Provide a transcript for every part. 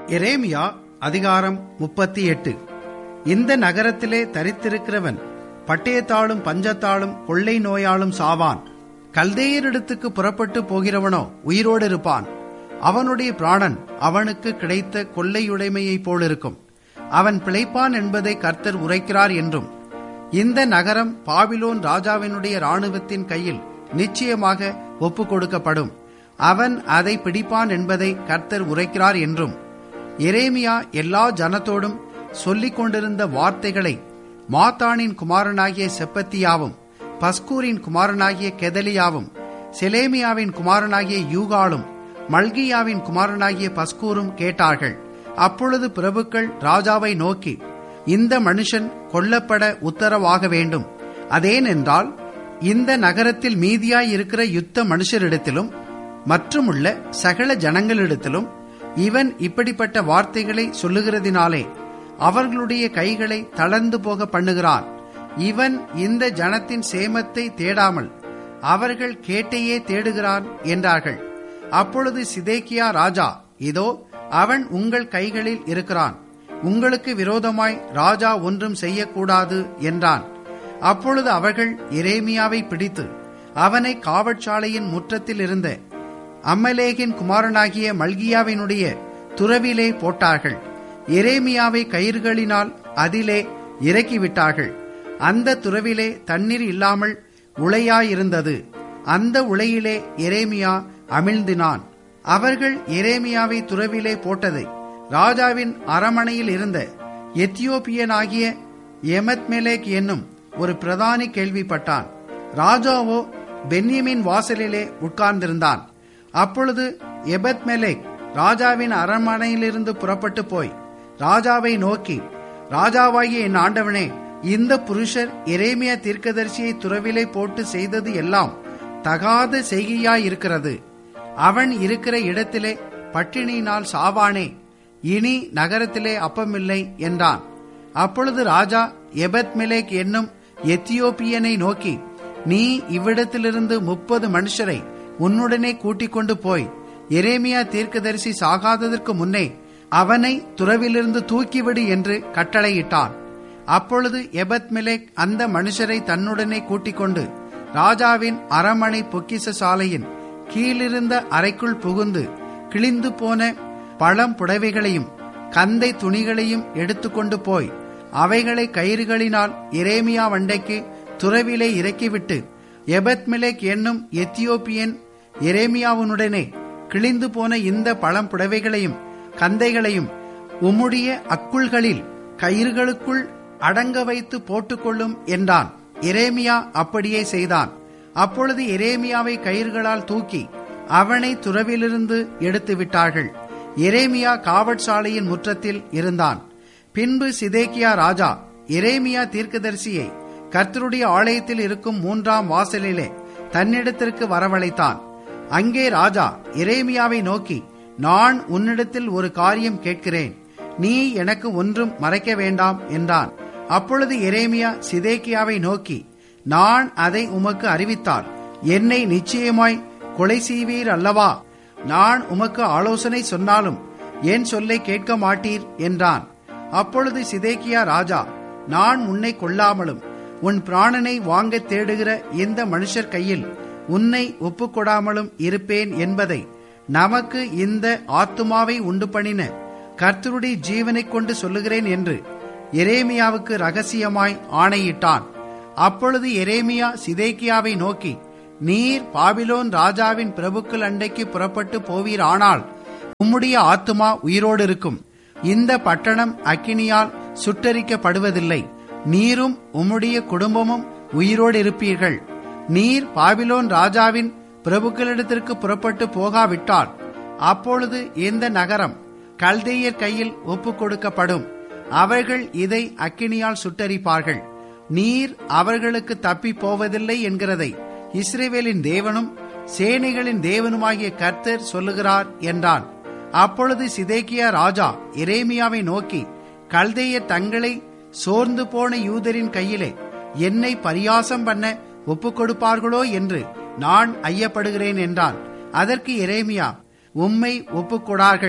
எரேமியா அதிகாரம் முப்பத்தி எட்டு இந்த நகரத்திலே தரித்திருக்கிறவன் பட்டயத்தாலும் பஞ்சத்தாலும் கொள்ளை நோயாலும் சாவான் கல்தேயரிடத்துக்கு புறப்பட்டு போகிறவனோ உயிரோடு இருப்பான் அவனுடைய பிராணன் அவனுக்கு கிடைத்த கொள்ளையுடைமையைப் போலிருக்கும் அவன் பிழைப்பான் என்பதை கர்த்தர் உரைக்கிறார் என்றும் இந்த நகரம் பாபிலோன் ராஜாவினுடைய இராணுவத்தின் கையில் நிச்சயமாக ஒப்புக் கொடுக்கப்படும் அவன் அதை பிடிப்பான் என்பதை கர்த்தர் உரைக்கிறார் என்றும் எரேமியா எல்லா ஜனத்தோடும் சொல்லிக் கொண்டிருந்த வார்த்தைகளை மாத்தானின் குமாரனாகிய செப்பத்தியாவும் பஸ்கூரின் குமாரனாகிய கெதலியாவும் செலேமியாவின் குமாரனாகிய யூகாலும் மல்கியாவின் குமாரனாகிய பஸ்கூரும் கேட்டார்கள் அப்பொழுது பிரபுக்கள் ராஜாவை நோக்கி இந்த மனுஷன் கொல்லப்பட உத்தரவாக வேண்டும் அதேனென்றால் இந்த நகரத்தில் மீதியாய் இருக்கிற யுத்த மனுஷரிடத்திலும் மற்றுமுள்ள சகல ஜனங்களிடத்திலும் இவன் இப்படிப்பட்ட வார்த்தைகளை சொல்லுகிறதினாலே அவர்களுடைய கைகளை தளர்ந்து போக பண்ணுகிறான் இவன் இந்த ஜனத்தின் சேமத்தை தேடாமல் அவர்கள் கேட்டையே தேடுகிறான் என்றார்கள் அப்பொழுது சிதேக்கியா ராஜா இதோ அவன் உங்கள் கைகளில் இருக்கிறான் உங்களுக்கு விரோதமாய் ராஜா ஒன்றும் செய்யக்கூடாது என்றான் அப்பொழுது அவர்கள் எரேமியாவை பிடித்து அவனை காவற்சாலையின் முற்றத்தில் இருந்த அம்மலேகின் குமாரனாகிய மல்கியாவினுடைய துறவிலே போட்டார்கள் எரேமியாவை கயிறுகளினால் அதிலே இறக்கிவிட்டார்கள் அந்த துறவிலே தண்ணீர் இல்லாமல் உளையாயிருந்தது அந்த உளையிலே எரேமியா அமிழ்ந்தினான் அவர்கள் எரேமியாவை துறவிலே போட்டதை ராஜாவின் அரமனையில் இருந்த எத்தியோப்பியனாகிய எமத்மெலேக் என்னும் ஒரு பிரதானி கேள்விப்பட்டான் ராஜாவோ பென்யமின் வாசலிலே உட்கார்ந்திருந்தான் அப்பொழுது எபத்மெலேக் ராஜாவின் அரண்மனையிலிருந்து புறப்பட்டு போய் ராஜாவை நோக்கி ராஜாவாகிய என் ஆண்டவனே இந்த புருஷர் எரேமியா தீர்க்கதரிசியை துறவிலே போட்டு செய்தது எல்லாம் தகாத செய்கையாயிருக்கிறது அவன் இருக்கிற இடத்திலே பட்டினியினால் சாவானே இனி நகரத்திலே அப்பமில்லை என்றான் அப்பொழுது ராஜா எபத்மெலேக் என்னும் எத்தியோப்பியனை நோக்கி நீ இவ்விடத்திலிருந்து முப்பது மனுஷரை உன்னுடனே கூட்டிக் கொண்டு போய் எரேமியா தீர்க்கதரிசி சாகாததற்கு முன்னே அவனை துறவிலிருந்து தூக்கிவிடு என்று கட்டளையிட்டான் அப்பொழுது எபத்மெலேக் அந்த மனுஷரை தன்னுடனே கூட்டிக் கொண்டு ராஜாவின் அரமனை பொக்கிச சாலையின் கீழிருந்த அறைக்குள் புகுந்து கிழிந்து போன பழம் புடவைகளையும் கந்தை துணிகளையும் எடுத்துக்கொண்டு போய் அவைகளை கயிறுகளினால் இரேமியா வண்டைக்கு துறவிலே இறக்கிவிட்டு எபத்மெலேக் என்னும் எத்தியோப்பியன் எரேமியாவுனுடனே கிழிந்து போன இந்த பழம் புடவைகளையும் கந்தைகளையும் உம்முடைய அக்குள்களில் கயிறுகளுக்குள் அடங்க வைத்து போட்டுக்கொள்ளும் என்றான் எரேமியா அப்படியே செய்தான் அப்பொழுது எரேமியாவை கயிறுகளால் தூக்கி அவனை துறவிலிருந்து எடுத்து விட்டார்கள் எரேமியா காவற்சாலையின் முற்றத்தில் இருந்தான் பின்பு சிதேக்கியா ராஜா எரேமியா தீர்க்கதரிசியை கர்த்தருடைய ஆலயத்தில் இருக்கும் மூன்றாம் வாசலிலே தன்னிடத்திற்கு வரவழைத்தான் அங்கே ராஜா எரேமியாவை நோக்கி நான் உன்னிடத்தில் ஒரு காரியம் கேட்கிறேன் நீ எனக்கு ஒன்றும் மறைக்க வேண்டாம் என்றான் அப்பொழுது எரேமியா சிதேக்கியாவை நோக்கி நான் அதை உமக்கு அறிவித்தால் என்னை நிச்சயமாய் கொலை செய்வீர் அல்லவா நான் உமக்கு ஆலோசனை சொன்னாலும் என் சொல்லை கேட்க மாட்டீர் என்றான் அப்பொழுது சிதேக்கியா ராஜா நான் உன்னை கொல்லாமலும் உன் பிராணனை வாங்க தேடுகிற இந்த மனுஷர் கையில் உன்னை ஒப்புக்கொடாமலும் இருப்பேன் என்பதை நமக்கு இந்த ஆத்துமாவை உண்டு பண்ணின கர்த்தருடைய ஜீவனை கொண்டு சொல்லுகிறேன் என்று எரேமியாவுக்கு ரகசியமாய் ஆணையிட்டான் அப்பொழுது எரேமியா சிதேக்கியாவை நோக்கி நீர் பாபிலோன் ராஜாவின் பிரபுக்கள் அண்டைக்கு புறப்பட்டு போவீர் ஆனால் உம்முடைய ஆத்துமா உயிரோடு இருக்கும் இந்த பட்டணம் அக்கினியால் சுட்டரிக்கப்படுவதில்லை நீரும் உம்முடைய குடும்பமும் உயிரோடு இருப்பீர்கள் நீர் பாபிலோன் ராஜாவின் பிரபுக்களிடத்திற்கு புறப்பட்டு போகாவிட்டால் அப்பொழுது இந்த நகரம் கல்தேயர் கையில் ஒப்புக் கொடுக்கப்படும் அவர்கள் இதை அக்கினியால் சுட்டரிப்பார்கள் நீர் அவர்களுக்கு தப்பி போவதில்லை என்கிறதை இஸ்ரேவேலின் தேவனும் சேனைகளின் தேவனுமாகிய கர்த்தர் சொல்லுகிறார் என்றான் அப்பொழுது சிதேக்கியா ராஜா எரேமியாவை நோக்கி கல்தேயர் தங்களை சோர்ந்து போன யூதரின் கையிலே என்னை பரியாசம் பண்ண ஒப்புக் கொடுப்பார்களோ என்று நான் ஐயப்படுகிறேன் என்றான் அதற்கு எரேமியா உம்மை ஒப்புக்கொடார்கள்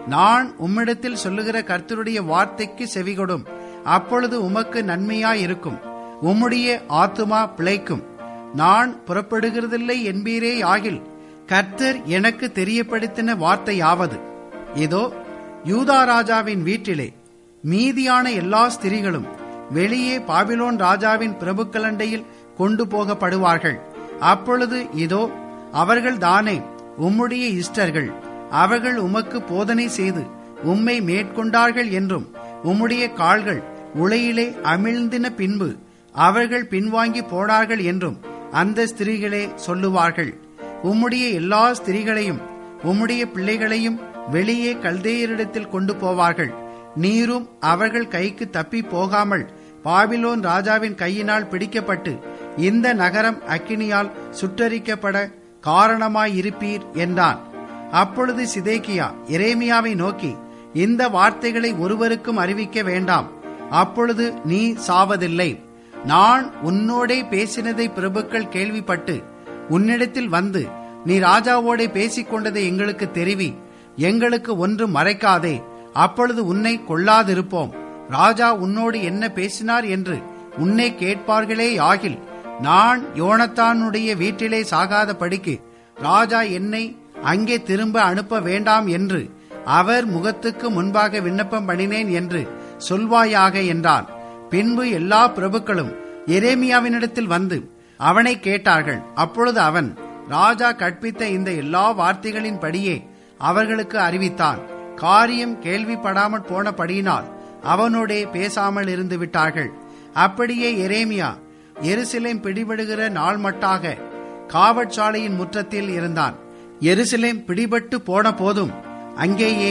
நான் உம்மிடத்தில் சொல்லுகிற கர்த்தருடைய வார்த்தைக்கு செவிகொடும் அப்பொழுது உமக்கு நன்மையாயிருக்கும் உம்முடைய ஆத்துமா பிழைக்கும் நான் புறப்படுகிறதில்லை என்பீரே ஆகில் கர்த்தர் எனக்கு தெரியப்படுத்தின வார்த்தையாவது இதோ யூதா ராஜாவின் வீட்டிலே மீதியான எல்லா ஸ்திரீகளும் வெளியே பாபிலோன் ராஜாவின் பிரபுக்களண்டையில் கொண்டு போகப்படுவார்கள் அப்பொழுது இதோ அவர்கள் தானே உம்முடைய இஷ்டர்கள் அவர்கள் உமக்கு போதனை செய்து உம்மை மேற்கொண்டார்கள் என்றும் உம்முடைய கால்கள் உளையிலே அமிழ்ந்தின பின்பு அவர்கள் பின்வாங்கி போனார்கள் என்றும் அந்த ஸ்திரீகளே சொல்லுவார்கள் உம்முடைய எல்லா ஸ்திரீகளையும் உம்முடைய பிள்ளைகளையும் வெளியே கல்தேயரிடத்தில் கொண்டு போவார்கள் நீரும் அவர்கள் கைக்கு தப்பி போகாமல் பாபிலோன் ராஜாவின் கையினால் பிடிக்கப்பட்டு இந்த நகரம் அக்கினியால் சுட்டரிக்கப்பட காரணமாயிருப்பீர் என்றான் அப்பொழுது சிதேக்கியா எரேமியாவை நோக்கி இந்த வார்த்தைகளை ஒருவருக்கும் அறிவிக்க வேண்டாம் அப்பொழுது நீ சாவதில்லை நான் உன்னோடே பேசினதை பிரபுக்கள் கேள்விப்பட்டு உன்னிடத்தில் வந்து நீ ராஜாவோடே பேசிக் கொண்டதை எங்களுக்கு தெரிவி எங்களுக்கு ஒன்றும் மறைக்காதே அப்பொழுது உன்னை கொள்ளாதிருப்போம் ராஜா உன்னோடு என்ன பேசினார் என்று உன்னை கேட்பார்களே ஆகில் நான் யோனத்தானுடைய வீட்டிலே சாகாத படிக்கு ராஜா என்னை அங்கே திரும்ப அனுப்ப வேண்டாம் என்று அவர் முகத்துக்கு முன்பாக விண்ணப்பம் பண்ணினேன் என்று சொல்வாயாக என்றான் பின்பு எல்லா பிரபுக்களும் எரேமியாவினிடத்தில் வந்து அவனை கேட்டார்கள் அப்பொழுது அவன் ராஜா கற்பித்த இந்த எல்லா வார்த்தைகளின் படியே அவர்களுக்கு அறிவித்தான் காரியம் கேள்விப்படாமல் போனபடியினால் அவனோடே பேசாமல் இருந்து விட்டார்கள் அப்படியே எரேமியா எருசலேம் பிடிபடுகிற நாள் மட்டாக காவற்சாலையின் முற்றத்தில் இருந்தான் எருசலேம் பிடிபட்டு போன போதும் அங்கேயே